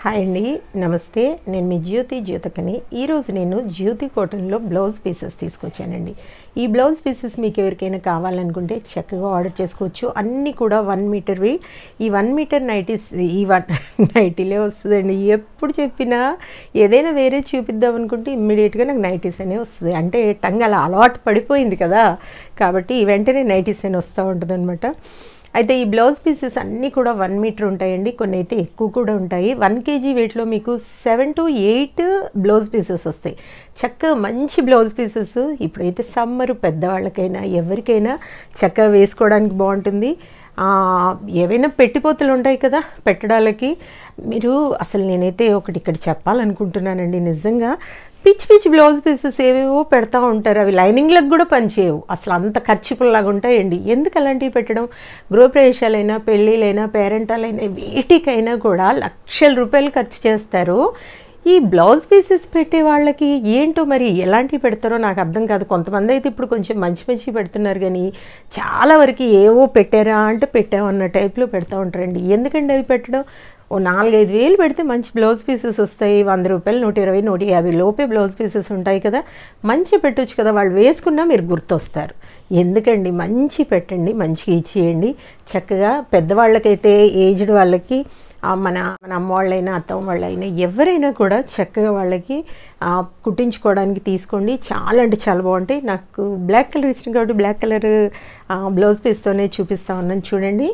hi అండి నమస్తే నేను మీ జ్యోతి జ్యోతకని ఈరోజు నేను జ్యోతి కాటన్లో బ్లౌజ్ పీసెస్ తీసుకొచ్చానండి ఈ బ్లౌజ్ పీసెస్ మీకు ఎవరికైనా కావాలనుకుంటే చక్కగా ఆర్డర్ చేసుకోవచ్చు అన్నీ కూడా వన్ మీటర్వి ఈ వన్ మీటర్ నైటీస్ ఈ వన్ నైటీలే వస్తుందండి ఎప్పుడు చెప్పినా ఏదైనా వేరే చూపిద్దాం అనుకుంటే ఇమ్మీడియట్గా నాకు నైటీస్ అనే వస్తుంది అంటే టంగ్ అలా అలవాటు పడిపోయింది కదా కాబట్టి వెంటనే నైటీస్ అని వస్తూ ఉంటుంది అయితే ఈ బ్లౌజ్ పీసెస్ అన్నీ కూడా వన్ మీటర్ ఉంటాయండి కొన్ని అయితే ఎక్కువ కూడా ఉంటాయి వన్ కేజీ వెయిట్లో మీకు seven to eight blouse pieces వస్తాయి చక్కగా మంచి బ్లౌజ్ పీసెస్ ఇప్పుడైతే సమ్మర్ పెద్దవాళ్ళకైనా ఎవరికైనా చక్కగా వేసుకోవడానికి బాగుంటుంది ఆ, ఏవైనా పెట్టిపోతలు ఉంటాయి కదా పెట్టడాలకి మీరు అసలు నేనైతే ఒకటి ఇక్కడ చెప్పాలనుకుంటున్నానండి నిజంగా పిచ్చి పిచ్చి బ్లౌజ్ పీసెస్ ఏవేవో పెడతా ఉంటారు అవి లైనింగ్లకు కూడా పనిచేయవు అసలు అంత ఖర్చుపుల్లాగా ఉంటాయండి ఎందుకు అలాంటివి పెట్టడం గృహప్రవేశాలైనా పెళ్ళిళ్ళైనా పేరెంటాలైనా వీటికైనా కూడా లక్షల రూపాయలు ఖర్చు చేస్తారు ఈ బ్లౌజ్ పీసెస్ పెట్టే వాళ్ళకి ఏంటో మరి ఎలాంటివి పెడతారో నాకు అర్థం కాదు కొంతమంది అయితే ఇప్పుడు కొంచెం మంచి మంచి పెడుతున్నారు కానీ చాలా వరకు ఏవో పెట్టారా అంటే పెట్టామన్న టైప్లో పెడతా ఉంటారండి ఎందుకండి అవి పెట్టడం ఓ నాలుగైదు వేలు పెడితే మంచి బ్లౌజ్ పీసెస్ వస్తాయి వంద రూపాయలు నూట ఇరవై నూట యాభై లోపే బ్లౌజ్ పీసెస్ ఉంటాయి కదా మంచి పెట్టొచ్చు కదా వాళ్ళు వేసుకున్నా మీరు గుర్తొస్తారు ఎందుకండి మంచి పెట్టండి మంచిగా ఇచ్చేయండి చక్కగా పెద్దవాళ్ళకైతే ఏజ్డ్ వాళ్ళకి ఆ మన మన అమ్మ వాళ్ళైనా అత్తమ్మ వాళ్ళైనా ఎవరైనా కూడా చక్కగా వాళ్ళకి ఆ, కుట్టించుకోవడానికి తీసుకోండి చాలా అంటే చాలా బాగుంటాయి నాకు బ్లాక్ కలర్ ఇష్టం కాబట్టి బ్లాక్ కలర్ బ్లౌజ్ పీస్తోనే చూపిస్తా ఉన్నాను చూడండి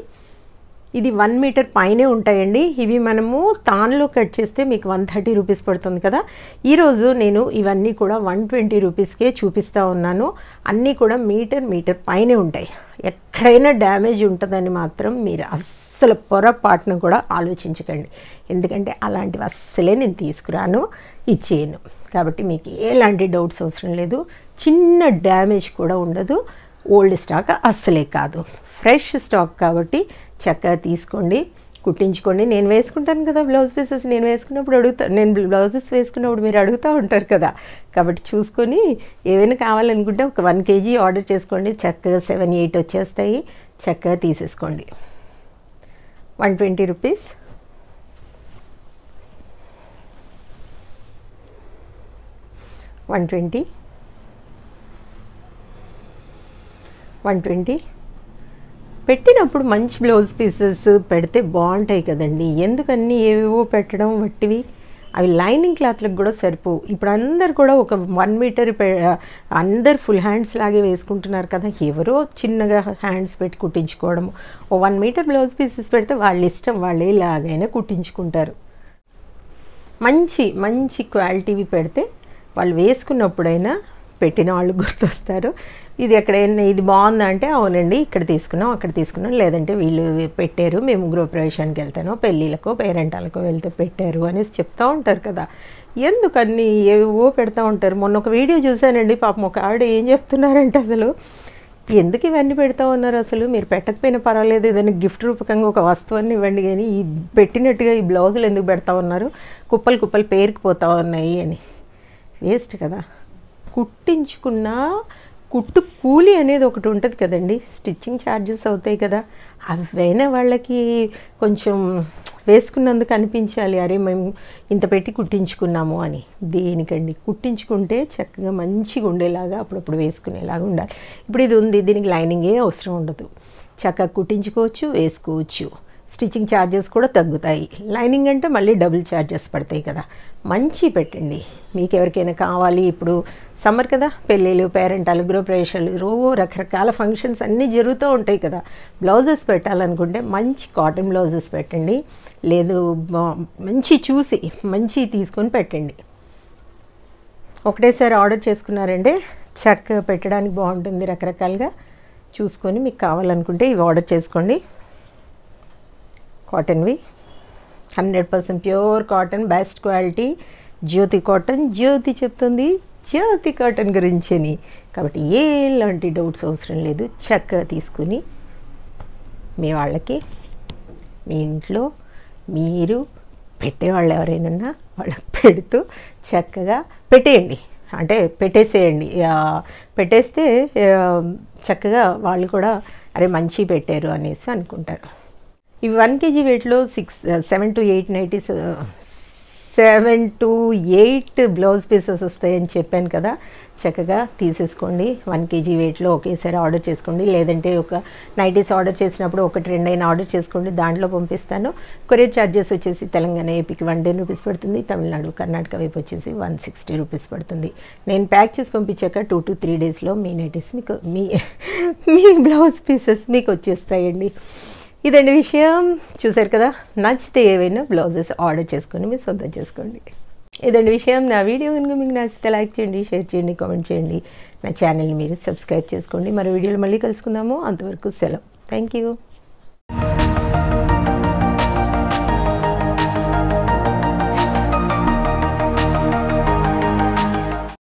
ఇది వన్ మీటర్ పైనే ఉంటాయండి ఇవి మనము తాన్లో కట్ చేస్తే మీకు వన్ థర్టీ రూపీస్ పడుతుంది కదా ఈరోజు నేను ఇవన్నీ కూడా వన్ ట్వంటీ రూపీస్కే చూపిస్తూ ఉన్నాను అన్నీ కూడా మీటర్ మీటర్ పైనే ఉంటాయి ఎక్కడైనా డ్యామేజ్ ఉంటుందని మాత్రం మీరు అస్సలు పొరపాటును కూడా ఆలోచించకండి ఎందుకంటే అలాంటివి అస్సలే నేను తీసుకురాను ఇచ్చేయను కాబట్టి మీకు ఎలాంటి డౌట్స్ అవసరం లేదు చిన్న డ్యామేజ్ కూడా ఉండదు ఓల్డ్ స్టాక్ అస్సలే కాదు ఫ్రెష్ స్టాక్ కాబట్టి చక్కగా తీసుకోండి కుట్టించుకోండి నేను వేసుకుంటాను కదా బ్లౌజ్ పీసెస్ నేను వేసుకున్నప్పుడు అడుగుతా నేను బ్లౌజెస్ వేసుకున్నప్పుడు మీరు అడుగుతూ ఉంటారు కదా కాబట్టి చూసుకొని ఏవైనా కావాలనుకుంటే ఒక వన్ కేజీ ఆర్డర్ చేసుకోండి చక్కగా సెవెన్ ఎయిట్ వచ్చేస్తాయి చక్కగా తీసేసుకోండి one twenty rupees one twenty one twenty పెట్టినప్పుడు మంచి బ్లౌజ్ పీసెస్ పెడితే బాగుంటాయి కదండి ఎందుకన్నీ ఏవేవో పెట్టడం వట్టివి అవి లైనింగ్ క్లాత్లకు కూడా సరిపోవు ఇప్పుడు అందరు కూడా ఒక వన్ మీటర్ అందరు ఫుల్ హ్యాండ్స్ లాగే వేసుకుంటున్నారు కదా ఎవరో చిన్నగా హ్యాండ్స్ పెట్టి కుట్టించుకోవడం ఓ వన్ మీటర్ బ్లౌజ్ పీసెస్ పెడితే వాళ్ళ ఇష్టం వాళ్ళు ఎలాగైనా కుట్టించుకుంటారు మంచి మంచి క్వాలిటీవి పెడితే వాళ్ళు వేసుకున్నప్పుడైనా పెట్టిన వాళ్ళు గుర్తొస్తారు ఇది ఎక్కడైనా ఇది బాగుందా అంటే అవునండి ఇక్కడ తీసుకున్నాం అక్కడ తీసుకున్నాం లేదంటే వీళ్ళు పెట్టారు మేము గృహప్రవేశానికి వెళ్తానో పెళ్ళిళ్ళకో పేరెంటాలకో వెళ్తే పెట్టారు అనేసి చెప్తూ ఉంటారు కదా ఎందుకన్నీ ఏవో పెడతా ఉంటారు మొన్న ఒక వీడియో చూశానండి పాపం ఒక ఆవిడ ఏం చెప్తున్నారంటే అసలు ఎందుకు ఇవన్నీ పెడతా ఉన్నారు అసలు మీరు పెట్టకపోయినా పర్వాలేదు ఏదైనా గిఫ్ట్ రూపకంగా ఒక వస్తువుని ఇవ్వండి కానీ ఈ పెట్టినట్టుగా ఈ బ్లౌజులు ఎందుకు పెడతా ఉన్నారు కుప్పలు కుప్పలు పేరుకుపోతా ఉన్నాయి అని వేస్ట్ కదా కుట్టించుకున్న కుట్టు కూలి అనేది ఒకటి ఉంటుంది కదండి స్టిచ్చింగ్ ఛార్జెస్ అవుతాయి కదా అవైనా వాళ్ళకి కొంచెం వేసుకున్నందుకు అనిపించాలి అరే మేము ఇంత పెట్టి కుట్టించుకున్నాము అని దేనికండి కుట్టించుకుంటే చక్కగా మంచిగా ఉండేలాగా అప్పుడప్పుడు వేసుకునేలాగా ఉండాలి ఇప్పుడు ఇది ఉంది దీనికి లైనింగే అవసరం ఉండదు చక్కగా కుట్టించుకోవచ్చు వేసుకోవచ్చు స్టిచ్చింగ్ ఛార్జెస్ కూడా తగ్గుతాయి లైనింగ్ అంటే మళ్ళీ డబుల్ ఛార్జెస్ పడతాయి కదా మంచి పెట్టండి మీకు ఎవరికైనా కావాలి ఇప్పుడు సమ్మర్ కదా పెళ్ళిళ్ళు పేరెంటాలు గృహప్రవేశాలు రో రకరకాల ఫంక్షన్స్ అన్నీ జరుగుతూ ఉంటాయి కదా బ్లౌజెస్ పెట్టాలనుకుంటే మంచి కాటన్ బ్లౌజెస్ పెట్టండి లేదు బా- మంచి చూసి మంచి తీసుకొని పెట్టండి ఒకటేసారి ఆర్డర్ చేసుకున్నారంటే చక్కగా పెట్టడానికి బాగుంటుంది రకరకాలుగా చూసుకొని మీకు కావాలనుకుంటే ఇవి ఆర్డర్ చేసుకోండి కాటన్వి hundred percent pure cotton best quality Jyothi cotton Jyothi చెప్తుంది జ్యోతి కాటన్ గురించి అని కాబట్టి ఎలాంటి డౌట్స్ అవసరం లేదు చక్కగా తీసుకుని మీ వాళ్ళకి మీ ఇంట్లో మీరు పెట్టేవాళ్ళు ఎవరైనా వాళ్ళకి పెడుతూ చక్కగా పెట్టేయండి అంటే పెట్టేసేయండి ఆ, పెట్టేస్తే ఆ, చక్కగా వాళ్ళు కూడా అరే మంచి పెట్టారు అనేసి అనుకుంటారు ఇవి వన్ కేజీ వెయిట్లో six seven to eight nighties seven to eight blouse pieces వస్తాయని చెప్పాను కదా చక్కగా తీసేసుకోండి వన్ కేజీ వెయిట్లో ఒకేసారి ఆర్డర్ చేసుకోండి లేదంటే ఒక నైటీస్ ఆర్డర్ చేసినప్పుడు ఒకటి రెండు అయినా ఆర్డర్ చేసుకోండి దాంట్లో పంపిస్తాను కొరియర్ ఛార్జెస్ వచ్చేసి తెలంగాణ ఏపీకి వన్ టెన్ రూపీస్ పడుతుంది తమిళనాడు కర్ణాటక వైపు వచ్చేసి వన్ సిక్స్టీ రూపీస్ పడుతుంది నేను ప్యాక్ చేసి పంపించాక టూ టు త్రీ డేస్లో మీ నైటీస్ మీకు మీ మీ బ్లౌజ్ పీసెస్ మీకు వచ్చేస్తాయండి ఇదండి విషయం చూసారు కదా నచ్చితే ఏవైనా బ్లౌజెస్ ఆర్డర్ చేసుకొని మీరు సొంతం చేసుకోండి ఇదండి విషయం నా వీడియో కనుక మీకు నచ్చితే లైక్ చేయండి షేర్ చేయండి కామెంట్ చేయండి నా ఛానల్ని మీరు సబ్స్క్రైబ్ చేసుకోండి మరో వీడియోలో మళ్ళీ కలుసుకుందాము అంతవరకు సెలవు థ్యాంక్ యూ